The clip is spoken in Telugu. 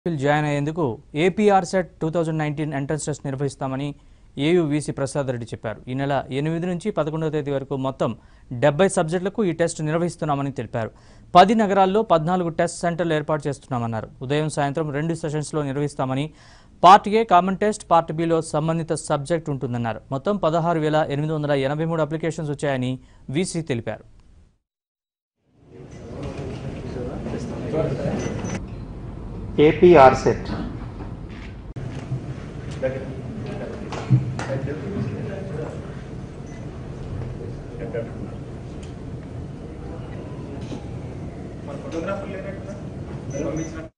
జాయిన్ అయ్యేందుకు APR CET two thousand nineteen entrance test నిర్వహిస్తామని ఏయూ వీసీ ప్రసాద్ రెడ్డి చెప్పారు ఈ నెల ఎనిమిది నుంచి పదకొండవ తేదీ వరకు మొత్తం డెబ్బై సబ్జెక్టులకు ఈ టెస్ట్ నిర్వహిస్తున్నామని తెలిపారు పది నగరాల్లో పద్నాలుగు టెస్ట్ సెంటర్లు ఏర్పాటు చేస్తున్నామన్నారు ఉదయం సాయంత్రం రెండు సెషన్స్లో నిర్వహిస్తామని part A common test part బిలో సంబంధిత సబ్జెక్ట్ ఉంటుందన్నారు మొత్తం పదహారు వేల ఎనిమిది వందల ఎనభై మూడు అప్లికేషన్స్ వచ్చాయని వీసీ తెలిపారు ఏపీఆర్ సెట్ మన ఫోటోగ్రాఫర్ లేనట్టున్నా పంపించిన